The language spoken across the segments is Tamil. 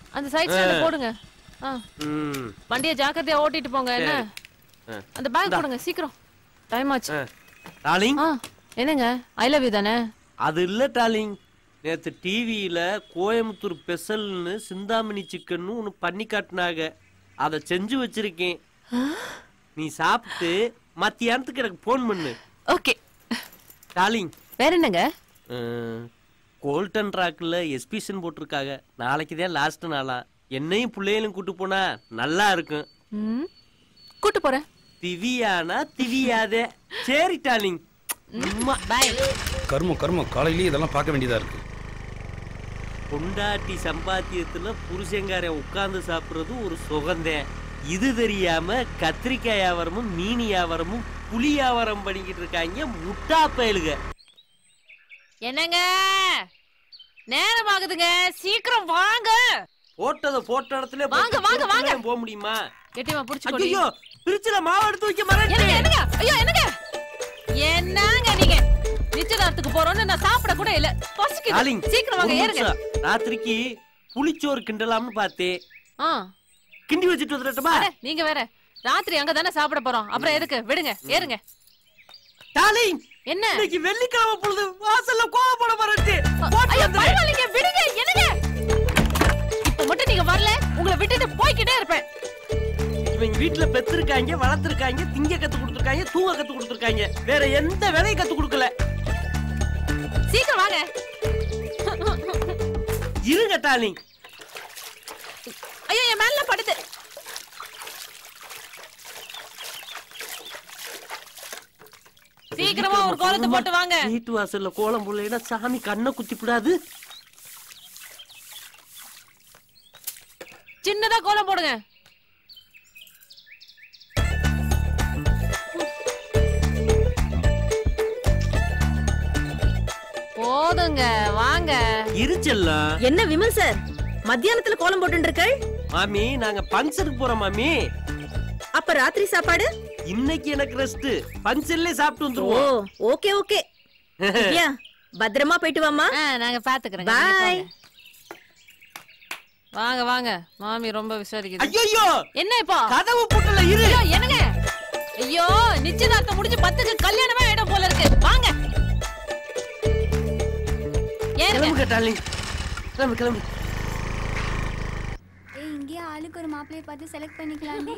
அந்த சைட் ஸ்டாண்ட் போடுங்க ஆ ம் வண்டியை ஜாக்கிரதையா ஓட்டிட்டு போங்க என்ன ஆ. அந்த பேக் போடுங்க சீக்கிரம் டைம் ஆச்சு ஆ. டார்லிங் ஆ என்னங்க ஐ லவ் யூ தானே அது இல்ல டார்லிங் நேத்து டிவியில கோயம்புத்தூர் ஸ்பெஷல்னு சிந்தாமணி சிக்கன்னு ஒன்று பண்ணி காட்டினாங்க அதை செஞ்சு வச்சிருக்கேன் நீ சாப்பிட்டு மத்தியானத்துக்கு எனக்கு ஃபோன் பண்ணு ஓகே டார்லிங் வேற என்னங்க கோல்டன் ராக்ல எஸ்பிஷன் போட்டிருக்காங்க நாளைக்கு தான் லாஸ்ட் நாளா என்னையும் பிள்ளைகளும் கூட்டு போனா நல்லா இருக்கும் ம் கூட்டு போறேன் திவியானா திவியாதே சரி டார்லிங் உம்மா. பாய் கர்மம் கர்மம் காலையிலேயே இதெல்லாம் பார்க்க வேண்டியதா இருக்கு பொண்டாட்டி சம்பாத்தியத்துல புருஷங்காரன் உட்கார்ந்து சாப்பிடுறது ஒரு சுகந்தேன் இது தெரியாம கத்திரிக்காய் வியாபாரமும் மீன் வியாபாரமும் புளி வியாபாரம் பண்ணிக்கிட்டு இருக்காங்க முட்டா பயலுக என்னங்க நேரம் ஆகுதுங்க சீக்கிரம் வாங்க போட்டதை போட்ட இடத்துல வாங்க, வாங்க, வாங்க. போக முடியுமா கெட்டிமா புடிச்சு கொடி ஐயோ பிரிச்சுல மாவு எடுத்து வைக்க என்னங்க மறந்து என்னங்க ஐயோ என்னங்க என்னங்க நீங்க நிச்சயதார்த்தத்துக்கு போறோம்னு நான் சாப்பிட கூட இல்ல பசிக்குது டார்லிங் சீக்கிரம் வாங்க ஒரு ஏறுங்க நிமிஷம். ராத்திரிக்கு புளிச்சோறு கிண்டலாம்னு பார்த்தேன் ஆ கிண்டி வச்சுட்டு வந்துடட்டுமா அட, நீங்க வேற ராத்திரி அங்க தானே சாப்பிட போறோம் அப்புறம் எதுக்கு விடுங்க ஏறுங்க டார்லிங் என்ன இன்னைக்கு வெள்ளிக்கிழமை பொழுது வாசல்ல கோவப்பட மறந்து ஐயோ பரவாயில்லைங்க விடுங்க என்னங்க இப்ப மட்டும் நீங்க வரல உங்களை விட்டுட்டு போய்க்கிட்டே இருப்பேன் இவங்க வீட்டுல பெத்திருக்காங்க வளர்த்திருக்காங்க திங்க கத்து கொடுத்துருக்காங்க தூங்க கத்து கொடுத்துருக்காங்க வேற எந்த வேலையும் கத்து கொடுக்கல சீக்கிரம் வாங்க இருங்க டார்லிங் ஐயோ என் மேல படுது சீக்கிரமா ஒரு கோலத்தை போட்டு வாங்க வீட்டு வாசல்ல கோலம் போடலைன்னா சாமி கண்ணை குத்தி விடாது சின்னதா கோலம் போடுங்க போதுங்க வாங்க இருச்செல்லாம் என்ன விமல் சார் மத்தியானத்துல கோலம் போட்டு மாமி நாங்க பங்கனுக்கு போறோம் மாமி அப்ப ராத்திரி சாப்பாடு இன்னைக்கு எனக்கு ரெஸ்ட் பங்கன்ல சாப்பிட்டு ஓ வந்துருவோம் ஓகே ஓகே திவ்யா பத்திரமா போயிட்டு வாமா ஆ, நாங்க பாத்துக்கிறோங்க Bye. நீங்க போங்க. வாங்க வாங்க மாமி ரொம்ப விசாரிக்குது ஐயோ என்ன இப்போ கதவு புட்டல இரு ஐயோ என்னங்க ஐயோ நிச்சயதார்த்தம் முடிஞ்சு பத்துக்கு கல்யாணமே ஆயிடும் போல இருக்கு வாங்க ஏறுங்க கிளம்புங்க டார்லிங் கிளம்பு கிளம்பு ஏய் இங்கேயே ஆளுக்கு ஒரு மாப்பிளைய பார்த்து செலக்ட் பண்ணிக்கலாம்டி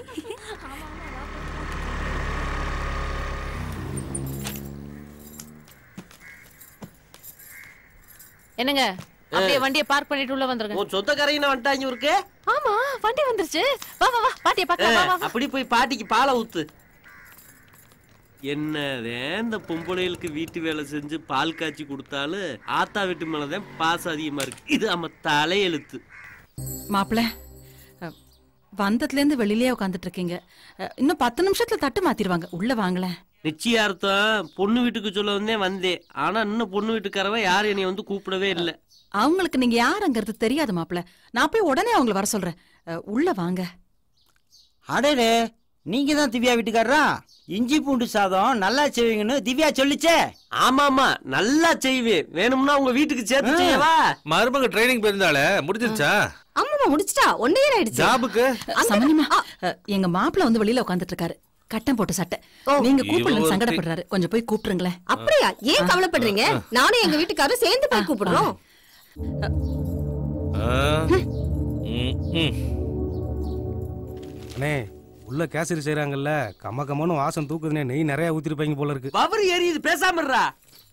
என்னங்க அப்படியே வண்டியை பார்க் பண்ணிட்டு உள்ள வந்துருங்க உன் சொந்தக்காரையும் வந்துட்டாங்க இருக்கு ஆமா வண்டி வந்துருச்சு வா வா வா பாட்டிய பார்க்கலாம் வா வா வா அப்படி போய் பாட்டிக்கு பாலை ஊத்து என்னதான் இந்த பொம்பளைகளுக்கு வீட்டு வேலை செஞ்சு பால் காய்ச்சி கொடுத்தாலும் ஆத்தா வீட்டு மேலதான் பாசம் அதிகமா இருக்கு இது நம்ம தலையெழுத்து மாப்பிள்ள வந்ததுல இருந்து வெளியிலேயே உட்காந்துட்டு இருக்கீங்க அஹ், இன்னும் பத்து நிமிஷத்துல தட்டு மாத்திருவாங்க உள்ள வாங்களேன் நிச்சயார்த்தம் பொண்ணு வீட்டுக்கு சொல்ல வந்தே வந்தேன் ஆனா இன்னும் பொண்ணு வீட்டுக்காரவன் யாரும் என்னை வந்து கூப்பிடவே இல்லை அவங்களுக்கு நீங்க யாருங்கிறது தெரியாது மாப்பிள்ள நான் போய் உடனே அவங்கள வர சொல்றேன் அஹ், உள்ள வாங்க அடடே நீங்க தான் திவ்யா வீட்டுக்காரரா இஞ்சி பூண்டு சாதம் நல்லா செய்வீங்கன்னு திவ்யா சொல்லிச்சே ஆமா ஆமா நல்லா செய்வேன் வேணும்னா உங்க வீட்டுக்கு சேர்த்து செய்யவா மருமக ட்ரைனிங் போயிருந்தாலே முடிஞ்சிருச்சா அம்மா முடிச்சிட்டா ஒன் இயர் ஆயிடுச்சு ஜாபுக்கு சமனிமா அஹ், எங்க மாப்பிள்ள வந்து வெளியில உட்காந்துட்டு இருக்காரு கட்டம் போட்டு சட்டை நீங்க கூப்பிடலன்னு இவ சங்கடப்படுறாரு கொஞ்சம் போய் கூப்பிட்டுருங்களேன் அப்படியா ஏன் கவலைப்படுறீங்க நானும் எங்க வீட்டுக்காரரும் சேர்ந்து போய் கூப்பிடுறோம் ஆ. ம், ம். அண்ணே உள்ள கேசரி செய்றாங்கல்ல கம்ம கம்மன்னு வாசம் தூக்குதுனே நெய் நிறைய ஊத்திருப்பாங்க போல இருக்கு பவர் எரியுது பேசாம இருடா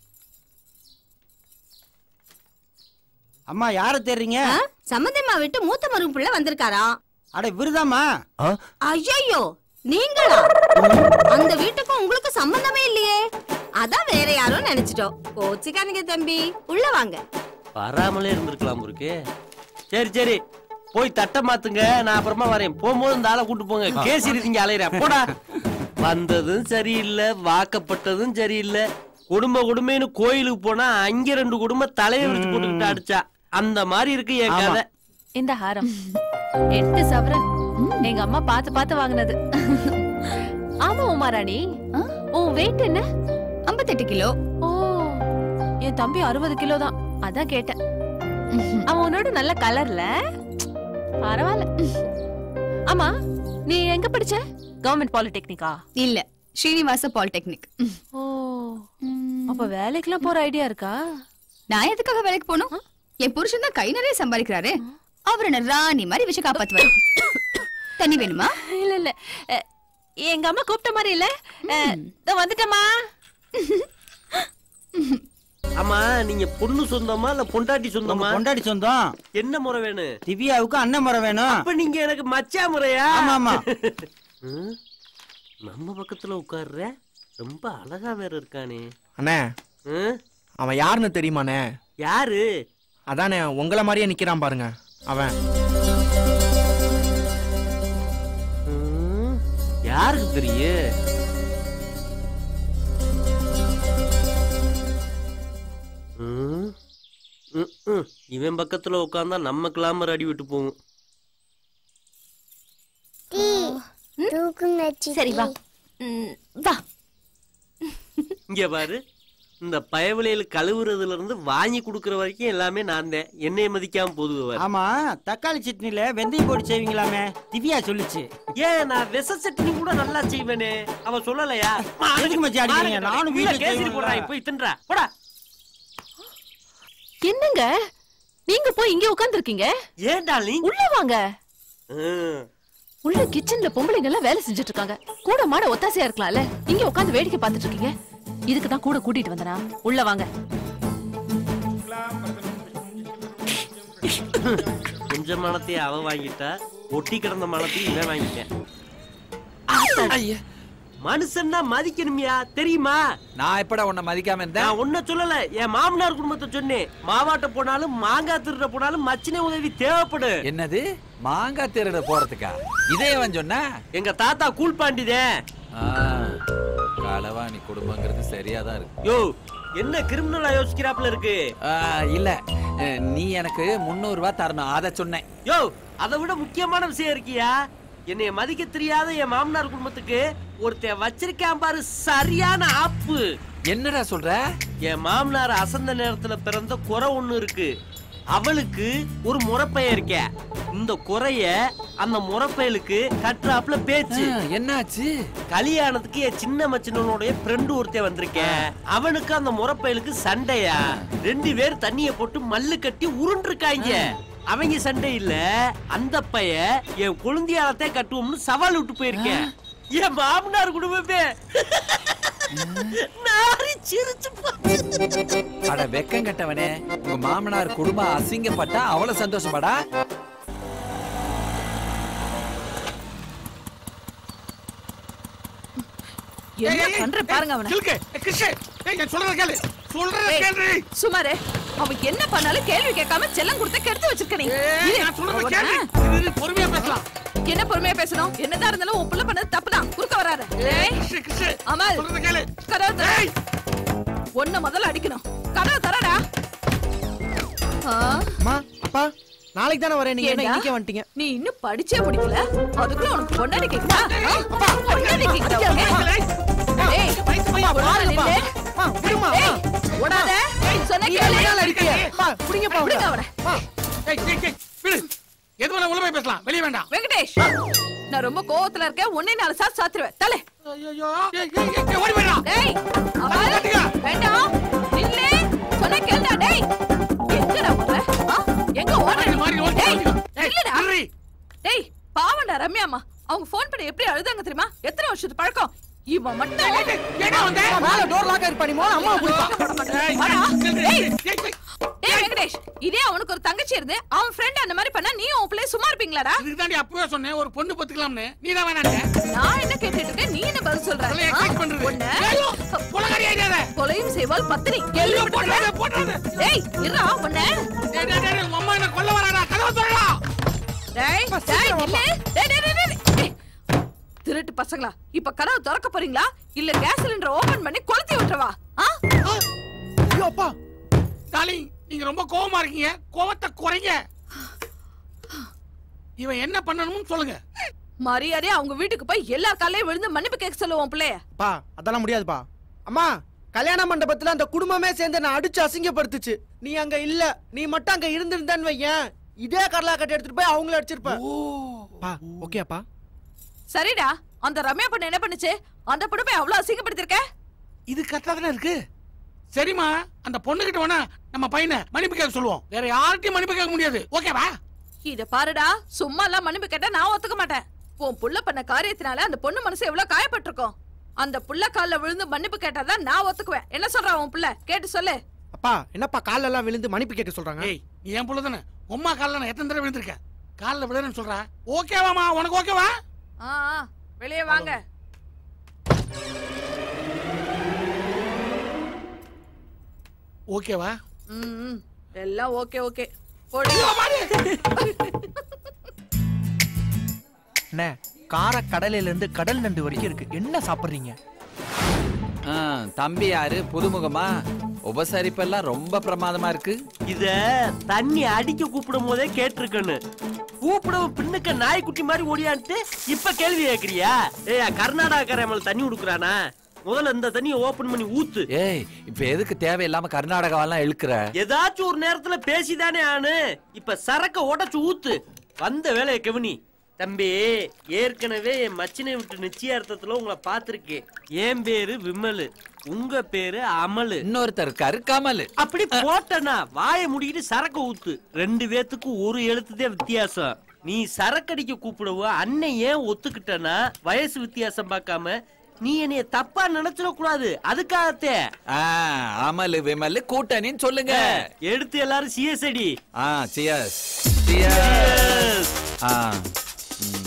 அம்மா யார தேடுறீங்க சம்மந்தம்மா விட்டு மூத்த மரும பிள்ளை வந்திருக்காரா அட விருதாமா ஐயோ நீங்களா அந்த வீட்டுக்கும் உங்களுக்கு சம்பந்தமே இல்லையே அதான் வேற யாரோ நினைச்சிட்டோம் கோச்சிக்காதீங்க தம்பி உள்ள வாங்க வராமலே இருந்திருக்கலாம் இருக்கு சரி சரி போய் தட்டை மாத்துங்க நான் அப்புறமா வரேன் போகும்போது இந்த ஆளை கூட்டு போங்க கேசரி நீங்க அலையிறேன் போடா வந்ததும் சரியில்லை வாக்கப்பட்டதும் சரியில்லை குடும்ப குடும்பம்னு கோயிலுக்கு போனா அங்க ரெண்டு குடும்பம் தலையை விரிச்சு போட்டுக்கிட்டு அடிச்சா அந்த மாதிரி இருக்கு என் ஆமா. கதை இந்த ஹாரம் எட்டு சவரன் எங்க அம்மா பார்த்து பார்த்து வாங்குனது ஆமா உமாராணி உன் வெயிட் என்ன ஐம்பத்தெட்டு கிலோ ஓ என் தம்பி அறுபது கிலோ தான் அதான் கேட்டேன் அவன் உன்னோட நல்ல கலர்ல பரவாயில்ல ஆமா நீ எங்க படிச்ச கவர்மெண்ட் பாலிடெக்னிக்கா இல்ல ஸ்ரீனிவாச பாலிடெக்னிக் ஓ அப்ப வேலைக்கெல்லாம் போற ஐடியா இருக்கா நான் எதுக்காக வேலைக்கு போகணும் என் புருஷன் தான் கை நிறைய சம்பாதிக்கிறாரு அவர் என்ன ராணி மாதிரி விஷயம் காப்பாத்துவாரு தண்ணி வேணுமா இல்ல இல்ல அஹ், எங்க அம்மா கூப்பிட்ட மாதிரி இல்ல அஹ், இதோ வந்துட்டேம்மா ஆமா நீங்க பொண்ணு சொந்தமா இல்ல பொண்டாட்டி உங்க சொந்தமா பொண்டாடி சொந்தம் என்ன முறை வேணும் திவ்யாவுக்கு அண்ணன் முறை வேணும் அப்ப நீங்க எனக்கு மச்சா முறையா ஆமா ஆமா ம், நம்ம பக்கத்துல உட்கார்ற ரொம்ப அழகா வேற இருக்கானே அண்ணே ம், அவன் யாருன்னு தெரியுமாண்ணே யாரு அதானே உங்கள மாதிரியே நிக்கிறான் பாருங்க அவன் ம், யாருக்கு தெரியும் ம், ம், ம். இவன் பக்கத்துல உட்கார்ந்தா நம்ம கிளாமர் அடி விட்டு போகும் சரி வா ம், வா இங்க பாரு இந்த பயவலையில கழுவுறதுல இருந்து வாங்கி கொடுக்கற வரைக்கும் எல்லாமே நான் தான் என்னைய மதிக்காம போதுவார் ஆமா தக்காளி சட்னில வெந்தயம் போட்டு செய்வீங்களாமே திவ்யா சொல்லுச்சு ஏன் நான் விச சட்னி கூட நல்லா செய்வேனே அவ சொல்லலையா எதுக்கு மச்சி அடிக்கிறீங்க? நானும் வீட்ல கேசரி செய்வேன்ல. போடுறான் போய் தின்றா போடா என்னங்க நீங்க போய் இங்க உட்கார்ந்திருக்கீங்க ஏன் டார்லிங் உள்ள வாங்க உள்ள கிச்சன்ல பொம்பளைங்க எல்லாம் வேலை செஞ்சுட்டு இருக்காங்க கூட மாட ஒத்தாசையா இருக்கலாம்ல இங்க உட்கார்ந்து வேடிக்கை பார்த்துட்டு இருக்கீங்க இதுக்கு தான் கூட கூட்டிட்டு வந்தனா உள்ள வாங்க கொஞ்ச மனத்தையும் அவ வாங்கிட்டா ஒட்டி கிடந்த மனத்தையும் இவன் வாங்கிட்டேன் மனுஷன்னா மதிக்கணுமியா தெரியுமா நான் எப்படா உன்னை மதிக்காம இருந்தேன் நான் ஒன்ன சொல்லல என் மாமனார் குடும்பத்தை சொன்னேன் மாவாட்ட போனாலும் மாங்காய் திருட போனாலும் மச்சினை உதவி தேவைப்படும் என்னது மாங்காய் திருட போறதுக்கா இதே அவன் சொன்னா எங்க தாத்தா கூழ்பாண்டிதே களவாணி குடும்பங்கிறது சரியா தான் இருக்கு யோ என்ன கிரிமினலா யோசிக்கிறாப்ல இருக்கு ஆ, இல்ல அஹ், நீ எனக்கு முந்நூறு ரூபாய் தரணும் அதை சொன்னேன் யோ அதை விட முக்கியமான விஷயம் இருக்கியா என்னைய மதிக்க தெரியாத என் மாமனார் குடும்பத்துக்கு ஒருத்தன் வச்சிருக்கான் பாரு சரியான ஆப்பு என்னடா சொல்ற என் மாமனார் அசந்த நேரத்துல பிறந்த குறை ஒண்ணு இருக்கு அவளுக்கு ஒரு முறப்பைய இருக்க இந்த குறைய அந்த முறப்பயலுக்கு கட்டுறாப்புல பேச்சு என்னாச்சு கல்யாணத்துக்கு என் சின்ன மச்சினனுடைய ஃப்ரெண்டு ஒருத்தன் வந்திருக்கேன் அவனுக்கு அந்த முறப்பயலுக்கு சண்டையா ரெண்டு பேர் தண்ணிய போட்டு மல்லு கட்டி உருண்டிருக்காங்க அவங்க சண்டை இல்ல அந்த பைய என் குழந்தையாலத்தை கட்டுவோம்னு சவால் விட்டு போயிருக்கேன் என் மாமனார் குடும்பமே நாரி சிரிச்சு போச்சு. அட வெக்கம் கட்டவனே உங்க மாமனார் குடும்பம் அசிங்கப்பட்டா அவ்வளவு சந்தோஷப்படா என்ன பண்ற பாருங்க அவன ஏய், சுமாரே அவன் என்ன பண்ணாலும் கேள்வி கேட்காம செல்லம் கொடுத்து கெடுத்து வச்சிருக்க நீ இரு, பொறுமையா பேசலாம் என்ன பொறுமையா பேசணும் என்னதான் இருந்தாலும் உன் புள்ள பண்ணது தப்புதான் குறுக்க வராத ஏய், அமல் கதவு தர ஒன்ன முதல்ல அடிக்கணும் கதவு தரடா ஆ, அம்மா அப்பா நாளைக்கு தானே வரேன் நீங்க என்ன ஏண்டா? இன்னைக்கே வந்துட்டீங்க நீ இன்னும் படிச்சே முடிக்கல அதுக்குள்ள உனக்கு பொண்டாடி கேக்குதா ஆ? பொண்டாடி கேக்குதா உனக்கு? ஏய், அம்மா, ஓடாத நில்லு. ஏய், ஓடாத. சொன்னா கேளு. புடிங்கப்பா விடுங்க அவனை. எது வேணா உள்ள போய் பேசலாம் வெளியே வேண்டாம் வெங்கடேஷ் நான் ரொம்ப கோவத்துல இருக்கேன் உன்னை நாலு சாத்து சாத்துருவேன் தலை ஓடி போயிடலாம் டேய் அமல், வேண்டாம் நில்லு சொன்னா கேளுடா டேய் எங்கடா ஓடுற ஆ? எங்க ஓடுற நீ? டேய் நில்லுடா டேய் பாவம்டா ரம்யாமா அவங்க ஃபோன் பண்ணி எப்படி அழுதாங்க தெரியுமா எத்தனை வருஷத்து பழக்கம் இவன் மட்டும் மேல டோர் லாக் ஆயிருப்பா நீ மோன அம்மா வாடா. டேய். டேய் வெங்கடேஷ் இதே அவனுக்கு ஒரு தங்கச்சி இருந்து அவன் ஃப்ரெண்ட் அந்த மாதிரி பண்ணா நீ உன் பிள்ளை சும்மா இருப்பீங்களாடா இதுக்கு தாண்டி அப்பவே சொன்னேன் ஒரு பொண்ணு பத்துக்கலாம்னு நீ தான் வேணாண்ட நான் என்ன கேட்டுட்டு இருக்கேன் நீ என்ன பதில் சொல்ற சொல்ல, ஆ? expect பண்றது. உன்னை கொலகாரி ஆயிடாத. கொலையும் செய்வாள் பத்தினி போடாத, போடாத. டேய் இருடா உன்னை டேய், டேய், டேய், உங்க அம்மா என்ன கொல்ல வராடா கதவை திறடா. டேய் டேய் நில்லு டேய் டேய் டேய், டேய் டேய். திருட்டு பசங்களா இப்ப கதவு திறக்க போறீங்களா இல்ல கேஸ் சிலிண்டர் ஓபன் பண்ணி கொளுத்தி விட்டுறவா ஆ? ஐயோ அப்பா டார்லிங் நீங்க ரொம்ப கோவமா இருக்கீங்க கோவத்தை குறைங்க இவன் என்ன பண்ணணும்னு சொல்லுங்க மரியாதையா அவங்க வீட்டுக்கு போய் எல்லா காலையும் விழுந்து மன்னிப்பு கேட்க சொல்லுவோம் பிள்ளைய பா அதெல்லாம் முடியாதுப்பா அம்மா கல்யாண மண்டபத்துல அந்த குடும்பமே சேர்ந்து நான் அடிச்சு அசிங்கப்படுத்துச்சு நீ அங்க இல்ல நீ மட்டும் அங்க இருந்திருந்தேன்னு வையேன் இதே கடலா கட்டி எடுத்துட்டு போய் அவங்கள அடிச்சிருப்பேன் பா ஓகேப்பா சரிடா அந்த ரம்யா பொண்ணு என்ன பண்ணுச்சு அந்த பொண்ணு போய் அவ்வளவு அசிங்கப்படுத்திருக்க இது கரெக்டா தானே இருக்கு சரிம்மா அந்த பொண்ணுகிட்ட வேணா நம்ம பையனை மன்னிப்பு கேட்க சொல்லுவோம் வேற யார்கிட்டயும் மன்னிப்பு கேட்க முடியாது ஓகேவா இத பாருடா சும்மா எல்லாம் மன்னிப்பு கேட்டா நான் ஒத்துக்க மாட்டேன் உன் புள்ள பண்ண காரியத்தினால அந்த பொண்ணு மனசு எவ்வளவு காயப்பட்டிருக்கும் அந்த புள்ள கால்ல விழுந்து மன்னிப்பு கேட்டாதான் நான் ஒத்துக்குவேன் என்ன சொல்றா உன் புள்ள கேட்டு சொல்லு அப்பா என்னப்பா கால்ல எல்லாம் விழுந்து மன்னிப்பு கேட்க சொல்றாங்க ஏய் நீ என் புள்ள தானே உம்மா காலில் நான் எத்தனை தடவை விழுந்திருக்கேன் காலில் விழுறேன்னு சொல்றா ஓகேவாமா உனக்கு ஓகேவா ஆ ஆ, வெளியே வாங்க ஓகேவா ம், ம். எல்லாம் ஓகே ஓகே போடி அண்ணே கார கடலையில இருந்து கடல் நண்டு வரைக்கும் இருக்கு என்ன சாப்பிடுறீங்க ஆ, தம்பி யாரு புதுமுகமா உபசரிப்பெல்லாம் ரொம்ப பிரமாதமா இருக்கு இத தண்ணி அடிக்க கூப்பிடும் போதே கேட்டிருக்கன்னு கூப்பிடவும் பின்னுக்க நாய்க்குட்டி மாதிரி ஓடியான்ட்டு இப்ப கேள்வி கேக்குறியா ஏய் கர்நாடகாக்காரன் மேல தண்ணி கொடுக்குறானா முதல்ல இந்த தண்ணியை ஓபன் பண்ணி ஊத்து ஏய் இப்ப எதுக்கு தேவையில்லாம கர்நாடகாவெல்லாம் இழுக்கிற ஏதாச்சும் ஒரு நேரத்துல பேசிதானே ஆனு இப்ப சரக்க உடைச்சு ஊத்து வந்த வேலையை கவனி தம்பி ஏற்கனவே என் மச்சினை விட்டு நிச்சயார்த்தத்துல உங்களை பார்த்திருக்கேன் என் பேரு விமலு உங்க பேரு அமலு இன்னொருத்தர் இருக்காரு கமலு அப்படி போட்டனா வாயை முடிக்கிட்டு சரக்கு ஊத்து ரெண்டு பேத்துக்கும் ஒரு எழுத்துதே வித்தியாசம் நீ சரக்கடிக்க கூப்பிடவோ அண்ணன் ஏன் ஒத்துக்கிட்டனா வயசு வித்தியாசம் பார்க்காம நீ என்னைய தப்பா நினைச்சிட கூடாது அதுக்காகத்தே ஆ, அமலு விமலு கூட்டணின்னு சொல்லுங்க எடுத்து எல்லாரும் சிஎஸ்ஐடி ஆ சியர்ஸ் சியர்ஸ் ஆ ம்.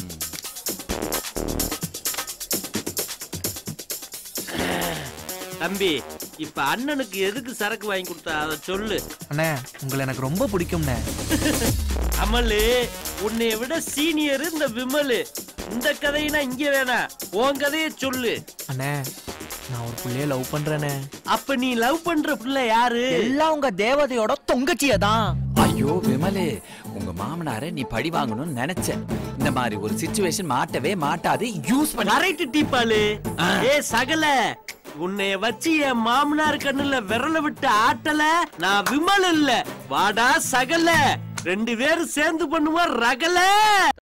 தம்பி இப்ப அண்ணனுக்கு எதுக்கு சரக்கு வாங்கி கொடுத்தா அதை சொல்லு அண்ணே உங்களை எனக்கு ரொம்ப பிடிக்கும்ண்ணே அமலு உன்னைய விட சீனியர் இந்த விமலு இந்த கதையினா இங்க வேணாம் உன் கதைய சொல்லு அண்ணே நான் ஒரு புள்ளைய லவ் பண்றேனே அப்ப நீ லவ் பண்ற பிள்ளை யாரு எல்லாம் உங்க தேவதையோட தொங்கச்சிய தான் ஐயோ விமலு உங்க மாமனார நீ பழி வாங்கணும்னு நினைச்ச இந்த மாதிரி ஒரு சிச்சுவேஷன் மாட்டவே மாட்டாது யூஸ் பண்ண கரெக்ட் டீப்பாலு ஏ சகல உன்னைய வச்சு என் மாமனார் கண்ணுல விரல விட்டு ஆட்டல நான் விமல் இல்ல வாடா சகல ரெண்டு பேரும் சேர்ந்து பண்ணுவோம் ரகல